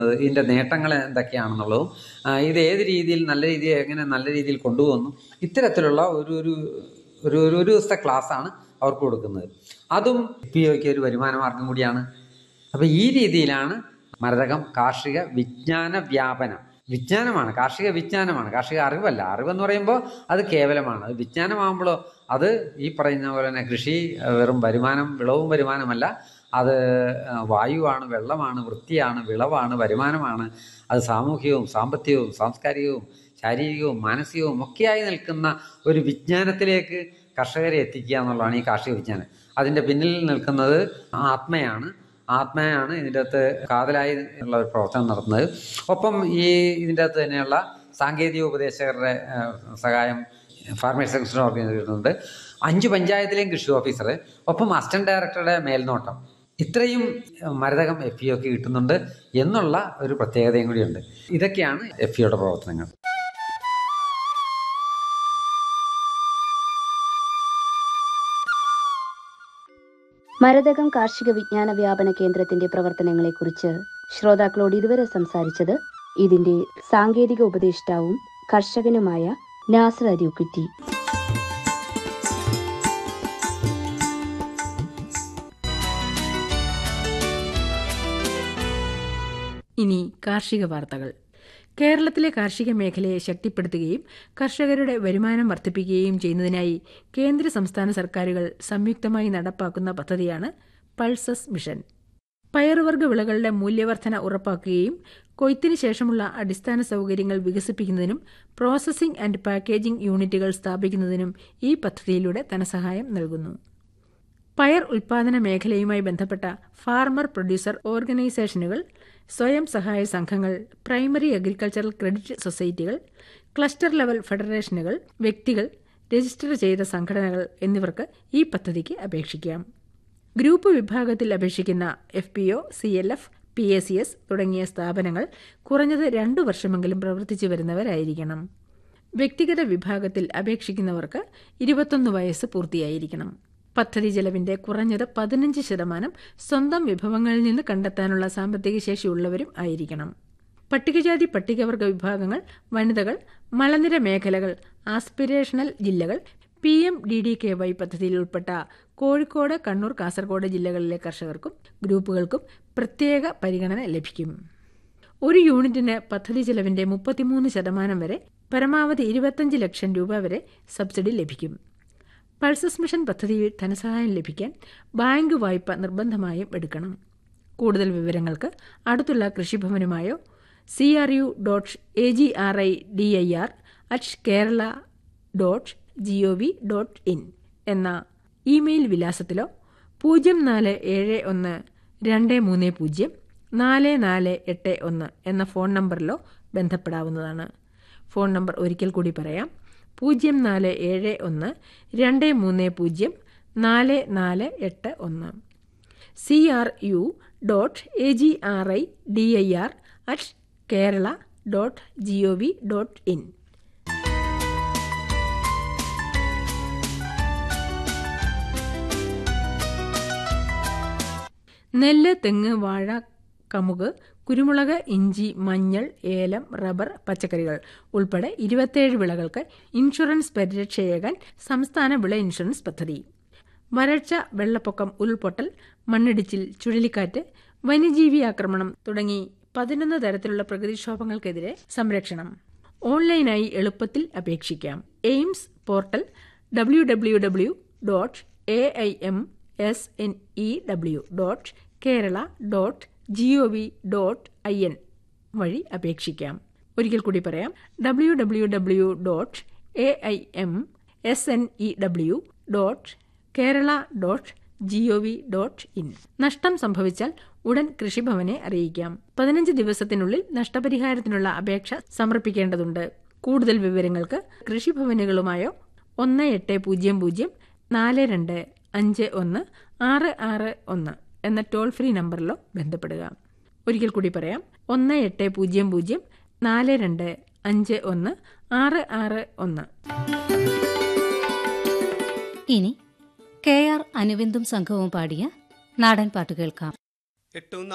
ഇതിൻ്റെ നേട്ടങ്ങൾ എന്തൊക്കെയാണെന്നുള്ളതും ആ, ഇത് ഏത് രീതിയിൽ നല്ല രീതിയിൽ എങ്ങനെ നല്ല രീതിയിൽ കൊണ്ടുപോകുന്നു ഇത്തരത്തിലുള്ള ഒരു ഒരു ഒരു ഒരു ഒരു ദിവസത്തെ ക്ലാസ്സാണ് അവർക്ക് കൊടുക്കുന്നത് അതും പി ഒക്ക് ഒരു വരുമാന മാർഗം കൂടിയാണ് അപ്പോൾ ഈ രീതിയിലാണ് മരതകം കാർഷിക വിജ്ഞാന വ്യാപനം വിജ്ഞാനമാണ് കാർഷിക വിജ്ഞാനമാണ് കാർഷിക അറിവല്ല അറിവെന്ന് പറയുമ്പോൾ അത് കേവലമാണ് അത് വിജ്ഞാനമാകുമ്പോഴോ അത് ഈ പറയുന്ന പോലെ തന്നെ കൃഷി അഹ് വെറും വരുമാനം വിളവും വരുമാനമല്ല അത് അഹ് വായുവാണ് വെള്ളമാണ് വൃത്തിയാണ് വിളവാണ് വരുമാനമാണ് അത് സാമൂഹികവും സാമ്പത്തികവും സാംസ്കാരികവും ശാരീരികവും മാനസികവും ഒക്കെയായി നിൽക്കുന്ന ഒരു വിജ്ഞാനത്തിലേക്ക് കർഷകരെ എത്തിക്കുക എന്നുള്ളതാണ് ഈ കാർഷിക വിജ്ഞാനം അതിൻ്റെ പിന്നിൽ നിൽക്കുന്നത് ആത്മയാണ് ആത്മയാണ് ഇതിൻ്റെ അകത്ത് കാതലായി ഉള്ള ഒരു പ്രവർത്തനം നടത്തുന്നത് ഒപ്പം ഈ ഇതിൻ്റെ അകത്ത് തന്നെയുള്ള സാങ്കേതിക ഉപദേശകരുടെ ഏഹ്, സഹായം ഫാർമേഴ്സ് എക്സ്റ്റൻ ഓർഗനൈസേഷനുണ്ട് അഞ്ച് പഞ്ചായത്തിലെയും കൃഷി ഓഫീസർ ഒപ്പം അസിസ്റ്റന്റ് ഡയറക്ടറുടെ മേൽനോട്ടം ഇത്രയും മരതകം എഫ് ഇ ഒക്ക് കിട്ടുന്നുണ്ട് എന്നുള്ള ഒരു പ്രത്യേകതയും കൂടിയുണ്ട് ഇതൊക്കെയാണ് എഫ് ഇയുടെ പ്രവർത്തനങ്ങൾ മരതകം കാർഷിക വിജ്ഞാന വ്യാപന കേന്ദ്രത്തിന്റെ പ്രവർത്തനങ്ങളെക്കുറിച്ച് ശ്രോതാക്കളോട് ഇതുവരെ സംസാരിച്ചത് ഇതിന്റെ സാങ്കേതിക ഉപദേഷ്ടാവും കർഷകനുമായ നാസർ അരിയുക്കുറ്റി ഇനി കാർഷിക വാർത്തകൾ കേരളത്തിലെ കാർഷിക മേഖലയെ ശക്തിപ്പെടുത്തുകയും കർഷകരുടെ വരുമാനം വർദ്ധിപ്പിക്കുകയും ചെയ്യുന്നതിനായി കേന്ദ്ര സംസ്ഥാന സർക്കാരുകൾ സംയുക്തമായി നടപ്പാക്കുന്ന പദ്ധതിയാണ് പൾസസ് മിഷൻ പയറുവർഗ്ഗ വിളകളുടെ മൂല്യവർധന ഉറപ്പാക്കുകയും കൊയ്ത്തിന് ശേഷമുള്ള അടിസ്ഥാന സൗകര്യങ്ങൾ വികസിപ്പിക്കുന്നതിനും പ്രോസസ്സിംഗ് ആൻഡ് പാക്കേജിംഗ് യൂണിറ്റുകൾ സ്ഥാപിക്കുന്നതിനും ഈ പദ്ധതിയിലൂടെ ധനസഹായം നൽകുന്നു പയർ ഉൽപാദന മേഖലയുമായി ബന്ധപ്പെട്ട ഫാർമർ പ്രൊഡ്യൂസർ ഓർഗനൈസേഷനുകൾ സ്വയം സഹായ സംഘങ്ങൾ പ്രൈമറി അഗ്രികൾച്ചറൽ ക്രെഡിറ്റ് സൊസൈറ്റികൾ ക്ലസ്റ്റർ ലെവൽ ഫെഡറേഷനുകൾ വ്യക്തികൾ രജിസ്റ്റർ ചെയ്ത സംഘടനകൾ എന്നിവർക്ക് ഈ പദ്ധതിക്ക് അപേക്ഷിക്കാം ഗ്രൂപ്പ് വിഭാഗത്തിൽ അപേക്ഷിക്കുന്ന F P O C L F P A C S തുടങ്ങിയ സ്ഥാപനങ്ങൾ കുറഞ്ഞത് രണ്ടു വർഷമെങ്കിലും പ്രവർത്തിച്ചു വരുന്നവരായിരിക്കണം വ്യക്തിഗത വിഭാഗത്തിൽ അപേക്ഷിക്കുന്നവർക്ക് ഇരുപത്തൊന്ന് വയസ്സ് പൂർത്തിയായിരിക്കണം പദ്ധതി ചെലവിന്റെ കുറഞ്ഞത് പതിനഞ്ച് ശതമാനം സ്വന്തം വിഭവങ്ങളിൽ നിന്ന് കണ്ടെത്താനുള്ള സാമ്പത്തിക ശേഷിയുള്ളവരും ആയിരിക്കണം പട്ടികജാതി പട്ടികവർഗ വിഭാഗങ്ങൾ വനിതകൾ മലനിര മേഖലകൾ ആസ്പിരേഷണൽ ജില്ലകൾ P M D D K Y പദ്ധതിയിൽ ഉൾപ്പെട്ട കോഴിക്കോട് കണ്ണൂർ കാസർഗോഡ് ജില്ലകളിലെ കർഷകർക്കും ഗ്രൂപ്പുകൾക്കും പ്രത്യേക പരിഗണന ലഭിക്കും ഒരു യൂണിറ്റിന് പദ്ധതി ചെലവിന്റെ മുപ്പത്തിമൂന്ന് ശതമാനം വരെ പരമാവധി ഇരുപത്തഞ്ച് ലക്ഷം രൂപ വരെ സബ്സിഡി ലഭിക്കും പൾസസ് മിഷൻ പദ്ധതിയിൽ ധനസഹായം ലഭിക്കാൻ ബാങ്ക് വായ്പ നിർബന്ധമായും എടുക്കണം കൂടുതൽ വിവരങ്ങൾക്ക് അടുത്തുള്ള കൃഷിഭവനുമായോ C R U dot A G R I D I R at Kerala dot G O V dot in എന്ന ഇമെയിൽ വിലാസത്തിലോ പൂജ്യം നാല് ഏഴ് ഒന്ന് രണ്ട് മൂന്ന് പൂജ്യം നാല് നാല് എട്ട് ഒന്ന് എന്ന ഫോൺ നമ്പറിലോ ബന്ധപ്പെടാവുന്നതാണ് ഫോൺ നമ്പർ ഒരിക്കൽ കൂടി പറയാം പൂജ്യം നാല് ഏഴ് ഒന്ന് രണ്ട് മൂന്ന് പൂജ്യം നാല് നാല് എട്ട് ഒന്ന് C R U dot A G R I D I R at Kerala dot G O V dot in നെല്ല് തെങ്ങ് വാഴ കമുക് കുരുമുളക് ഇഞ്ചി മഞ്ഞൾ ഏലം റബ്ബർ പച്ചക്കറികൾ ഉൾപ്പെടെ ഇരുപത്തിയേഴ് വിളകൾക്ക് ഇൻഷുറൻസ് പരിരക്ഷയേകാൻ സംസ്ഥാന വിള ഇൻഷുറൻസ് പദ്ധതി വരൾച്ച വെള്ളപ്പൊക്കം ഉരുൾപൊട്ടൽ മണ്ണിടിച്ചിൽ ചുഴലിക്കാറ്റ് വന്യജീവി ആക്രമണം തുടങ്ങി പതിനൊന്ന് തരത്തിലുള്ള പ്രകൃതിക്ഷോഭങ്ങൾക്കെതിരെ സംരക്ഷണം ഓൺലൈനായി എളുപ്പത്തിൽ അപേക്ഷിക്കാം AIMS portal W W W dot A I M S N E W dot Kerala dot G O V dot I N വഴി അപേക്ഷിക്കാം ഒരിക്കൽ കൂടി പറയാം W W W dot A I M S N E W dot Kerala dot G O V dot I നഷ്ടം സംഭവിച്ചാൽ ഉടൻ കൃഷിഭവനെ അറിയിക്കാം പതിനഞ്ച് ദിവസത്തിനുള്ളിൽ നഷ്ടപരിഹാരത്തിനുള്ള അപേക്ഷ സമർപ്പിക്കേണ്ടതുണ്ട് കൂടുതൽ വിവരങ്ങൾക്ക് കൃഷിഭവനുകളുമായോ ഒന്ന് എട്ട് പൂജ്യം പൂജ്യം നാല് രണ്ട് അഞ്ച് ഒന്ന് ആറ് ആറ് ഒന്ന് എന്ന ടോൾ ഫ്രീ നമ്പറിലോ ബന്ധപ്പെടുക ഒരിക്കൽ കൂടി പറയാം ഒന്ന് എട്ട് പൂജ്യം പൂജ്യം നാല് രണ്ട് അഞ്ച് ഒന്ന് ആറ് ആറ് ഒന്ന് ഇനി കെ ആർ അനുവിന്ദും സംഘവും പാടിയ നാടൻ പാട്ട് കേൾക്കാം എട്ടും